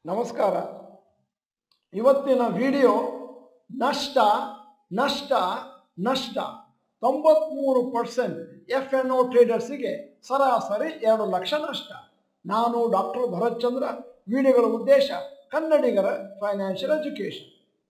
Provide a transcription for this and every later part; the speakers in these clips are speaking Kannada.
ನಮಸ್ಕಾರ ಇವತ್ತಿನ ವಿಡಿಯೋ ನಷ್ಟ ನಷ್ಟ ನಷ್ಟ ತೊಂಬತ್ಮೂರು ಪರ್ಸೆಂಟ್ ಎಫ್ ಎನ್ ಒ ಟ್ರೇಡರ್ಸಿಗೆ ಸರಾಸರಿ ಎರಡು ಲಕ್ಷ ನಷ್ಟ ನಾನು ಡಾಕ್ಟರ್ ಭರತ್ ಚಂದ್ರ ವಿಡಿಯೋಗಳ ಉದ್ದೇಶ ಕನ್ನಡಿಗರ ಫೈನಾನ್ಷಿಯಲ್ ಎಜುಕೇಷನ್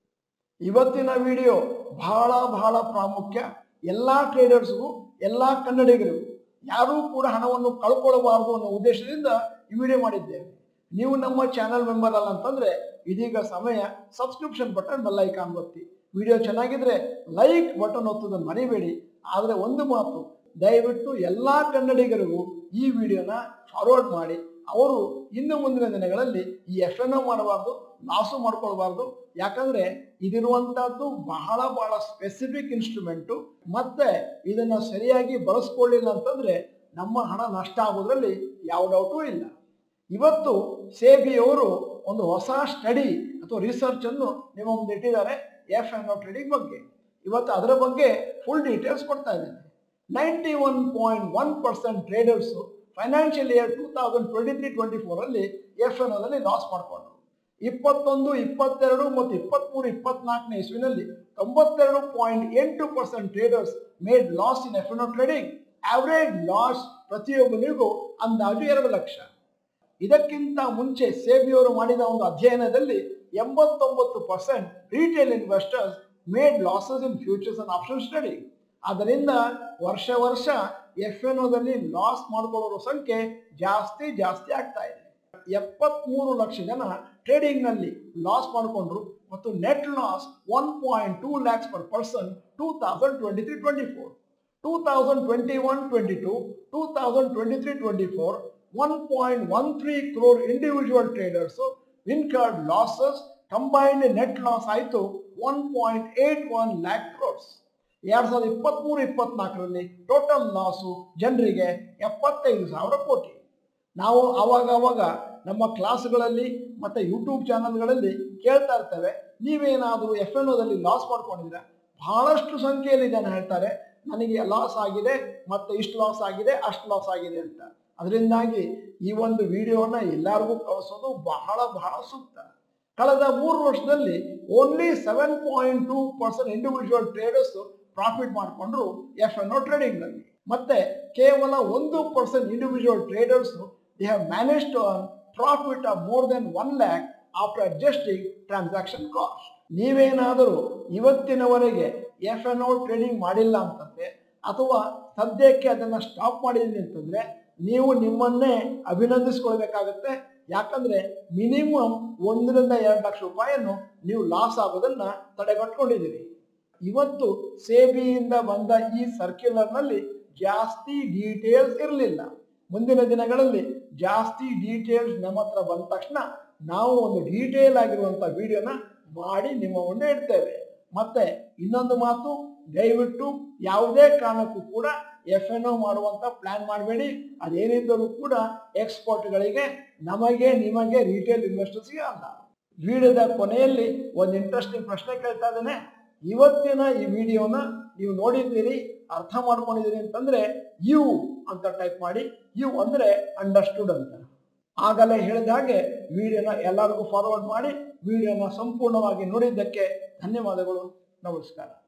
ಇವತ್ತಿನ ವಿಡಿಯೋ ಬಹಳ ಬಹಳ ಪ್ರಾಮುಖ್ಯ ಎಲ್ಲ ಟ್ರೇಡರ್ಸ್ಗೂ ಎಲ್ಲ ಕನ್ನಡಿಗರಿಗೂ ಯಾರೂ ಕೂಡ ಹಣವನ್ನು ಕಳ್ಕೊಳ್ಳಬಾರದು ಅನ್ನೋ ಉದ್ದೇಶದಿಂದ ಈ ವಿಡಿಯೋ ಮಾಡಿದ್ದೇವೆ ನೀವು ನಮ್ಮ ಚಾನಲ್ ಮೆಂಬರ್ ಅಲ್ಲ ಅಂತಂದ್ರೆ ಇದೀಗ ಸಮಯ ಸಬ್ಸ್ಕ್ರಿಪ್ಷನ್ ಬಟನ್ ಬೆಲ್ ಐಕಾನ್ ಒತ್ತಿ ವಿಡಿಯೋ ಚೆನ್ನಾಗಿದ್ರೆ ಲೈಕ್ ಬಟನ್ ಒತ್ತೋದನ್ನು ಮರಿಬೇಡಿ ಆದರೆ ಒಂದು ಮಾತು ದಯವಿಟ್ಟು ಎಲ್ಲ ಕನ್ನಡಿಗರಿಗೂ ಈ ವಿಡಿಯೋನ ಫಾರ್ವರ್ಡ್ ಮಾಡಿ ಅವರು ಇನ್ನು ಮುಂದಿನ ದಿನಗಳಲ್ಲಿ ಈ ಎಫ್ ಎನ್ ಮಾಡಬಾರ್ದು ಲಾಸು ಮಾಡ್ಕೊಳ್ಬಾರ್ದು ಯಾಕಂದ್ರೆ ಇದಿರುವಂತಹದ್ದು ಬಹಳ ಬಹಳ ಸ್ಪೆಸಿಫಿಕ್ ಇನ್ಸ್ಟ್ರೂಮೆಂಟು ಮತ್ತೆ ಇದನ್ನ ಸರಿಯಾಗಿ ಬಳಸ್ಕೊಳ್ಳಿಲ್ಲ ಅಂತಂದ್ರೆ ನಮ್ಮ ಹಣ ನಷ್ಟ ಆಗೋದ್ರಲ್ಲಿ ಯಾವ ಡೌಟು ಇಲ್ಲ ಇವತ್ತು ಸೇಬಿಯವರು ಒಂದು ಹೊಸ ಸ್ಟಡಿ ಅಥವಾ ರಿಸರ್ಚ್ ಅನ್ನು ನಿಮ್ಮ ಮುಂದೆ ಇಟ್ಟಿದ್ದಾರೆ ಎಫ್ ಎನ್ ಒ ಟ್ರೇಡಿಂಗ್ ಬಗ್ಗೆ ಇವತ್ತು ಅದರ ಬಗ್ಗೆ ಫುಲ್ ಡೀಟೇಲ್ಸ್ ಕೊಡ್ತಾ ಇದ್ದೇನೆ ninety one point one percent traders financial year two thousand twenty three twenty ಫೋರಲ್ಲಿ ಎಫ್ ಎನ್ ಒದಲ್ಲಿ ಲಾಸ್ ಮಾಡಿಕೊಂಡ್ರು ಇಪ್ಪತ್ತೊಂದು ಇಪ್ಪತ್ತೆರಡು ಮತ್ತು ಇಪ್ಪತ್ತ್ಮೂರು ಇಪ್ಪತ್ನಾಲ್ಕನೇ ಇಸ್ವಿನಲ್ಲಿ ತೊಂಬತ್ತೆರಡು ಪಾಯಿಂಟ್ ಎಂಟು percent traders made loss in F N O trading average loss ಪ್ರತಿಯೊಬ್ಬನಿಗೂ ಅಂದಾಜು ಎರಡು ಲಕ್ಷ ಇದಕ್ಕಿಂತ ಮುಂಚೆ ಸೇಬಿಯವರು ಮಾಡಿದ ಒಂದು ಅಧ್ಯಯನದಲ್ಲಿ ಎಂಬತ್ತೊಂಬತ್ತು percent retail investors made losses in futures and option study ಅದರಿಂದ ವರ್ಷ ವರ್ಷ ಎಫ್ ಎನ್ ಒದಲ್ಲಿ ಲಾಸ್ ಮಾಡ್ಕೊಳ್ಳೋರ ಸಂಖ್ಯೆ ಜಾಸ್ತಿ ಜಾಸ್ತಿ ಆಗ್ತಾ ಇದೆ ಎಪ್ಪತ್ಮೂರು ಲಕ್ಷ ಜನ ಟ್ರೇಡಿಂಗ್ ನಲ್ಲಿ ಲಾಸ್ ಮಾಡಿಕೊಂಡ್ರು ಮತ್ತು net loss one point two lakhs per person two thousand twenty three twenty four two thousand twenty one twenty two two thousand twenty three twenty four one point one three crore individual traders incurred losses combined net loss ಆಯಿತು one point eight one lakh crores ಎರಡ್ ಸಾವಿರದ ಇಪ್ಪತ್ತ್ಮೂರು ಇಪ್ಪತ್ನಾಲ್ಕರಲ್ಲಿ ಟೋಟಲ್ ಲಾಸು ಜನರಿಗೆ ಎಪ್ಪತ್ತೈದು ಸಾವಿರ ಕೋಟಿ ನಾವು ಅವಾಗ ಅವಾಗ ನಮ್ಮ ಕ್ಲಾಸ್ಗಳಲ್ಲಿ ಮತ್ತು ಯೂಟ್ಯೂಬ್ ಚಾನಲ್ಗಳಲ್ಲಿ ಕೇಳ್ತಾ ಇರ್ತೇವೆ ನೀವೇನಾದರೂ ಎಫ್ ಎನ್ ಒದಲ್ಲಿ ಲಾಸ್ ಮಾಡ್ಕೊಂಡಿದ್ದೀರಾ ಬಹಳಷ್ಟು ಸಂಖ್ಯೆಯಲ್ಲಿ ಜನ ಹೇಳ್ತಾರೆ ನನಗೆ ಲಾಸ್ ಆಗಿದೆ ಮತ್ತು ಇಷ್ಟು ಲಾಸ್ ಆಗಿದೆ ಅಷ್ಟು ಲಾಸ್ ಆಗಿದೆ ಅಂತ ಅದರಿಂದಾಗಿ ಈ ಒಂದು ವಿಡಿಯೋನ ಎಲ್ಲರಿಗೂ ಕಳಿಸೋದು ಬಹಳ ಬಹಳ ಸೂಕ್ತ ಕಳೆದ ಮೂರು ವರ್ಷದಲ್ಲಿ only seven point two percent individual traders profit ಮಾಡಿಕೊಂಡ್ರು ಎಫ್ ಎನ್ ಒ ಟ್ರೇಡಿಂಗ್ನಲ್ಲಿ ಮತ್ತೆ ಕೇವಲ ಒಂದು percent individual traders they have manage to earn profit of more than one lakh after adjusting transaction cost ನೀವೇನಾದರೂ ಇವತ್ತಿನವರೆಗೆ ಎಫ್ ಎನ್ ಒ ಟ್ರೇಡಿಂಗ್ ಮಾಡಿಲ್ಲ ಅಂತಂದ್ರೆ ಅಥವಾ ಸದ್ಯಕ್ಕೆ ಅದನ್ನು ಸ್ಟಾಪ್ ಮಾಡಿದ್ದೀನಿ ಅಂತಂದ್ರೆ ನೀವು ನಿಮ್ಮನ್ನೇ ಅಭಿನಂದಿಸ್ಕೊಳ್ಬೇಕಾಗತ್ತೆ ಯಾಕಂದ್ರೆ ಮಿನಿಮಮ್ ಒಂದರಿಂದ ಎರಡು ಲಕ್ಷ ರೂಪಾಯಿಯನ್ನು ನೀವು ಲಾಸ್ ಆಗೋದನ್ನ ತಡೆಗಟ್ಕೊಂಡಿದ್ದೀರಿ ಇವತ್ತು ಸೇಬಿಯಿಂದ ಬಂದ ಈ ಸರ್ಕ್ಯುಲರ್ನಲ್ಲಿ ಜಾಸ್ತಿ ಡೀಟೇಲ್ಸ್ ಇರಲಿಲ್ಲ ಮುಂದಿನ ದಿನಗಳಲ್ಲಿ ಜಾಸ್ತಿ ಡೀಟೇಲ್ಸ್ ನಮ್ಮ ಹತ್ರ ಬಂದ ತಕ್ಷಣ ನಾವು ಒಂದು ಡೀಟೇಲ್ ಆಗಿರುವಂಥ ವಿಡಿಯೋನ ಮಾಡಿ ನಿಮ್ಮ ಮುಂದೆ ಇಡ್ತೇವೆ ಮತ್ತೆ ಇನ್ನೊಂದು ಮಾತು ದಯವಿಟ್ಟು ಯಾವುದೇ ಕಾರಣಕ್ಕೂ ಕೂಡ ಎಫ್ ಎನ್ ಒ ಮಾಡುವಂತ ಪ್ಲಾನ್ ಮಾಡಬೇಡಿ ಅದೇನಿದ್ದರೂ ಕೂಡ ಎಕ್ಸ್ಪೋರ್ಟ್ಗಳಿಗೆ ನಮಗೆ ನಿಮಗೆ ರಿಟೇಲ್ ಇನ್ವೆಸ್ಟರ್ಸ್ಗೆ ಅಲ್ಲ ವಿಡಿಯೋದ ಕೊನೆಯಲ್ಲಿ ಒಂದು ಇಂಟ್ರೆಸ್ಟಿಂಗ್ ಪ್ರಶ್ನೆ ಕೇಳ್ತಾ ಇದ್ದೇನೆ ಇವತ್ತಿನ ಈ ವಿಡಿಯೋನ ನೀವು ನೋಡಿದ್ದೀರಿ ಅರ್ಥ ಮಾಡ್ಕೊಂಡಿದ್ದೀರಿ ಅಂತಂದ್ರೆ ಯು ಅಂತ ಟೈಪ್ ಮಾಡಿ ಯು ಅಂದ್ರೆ ಅಂಡರ್ಸ್ಟುಡ್ ಅಂತ ಆಗಲೇ ಹೇಳಿದ ಹಾಗೆ ವಿಡಿಯೋನ ಎಲ್ಲರಿಗೂ ಫಾರ್ವರ್ಡ್ ಮಾಡಿ ವಿಡಿಯೋನ ಸಂಪೂರ್ಣವಾಗಿ ನೋಡಿದ್ದಕ್ಕೆ ಧನ್ಯವಾದಗಳು ನಮಸ್ಕಾರ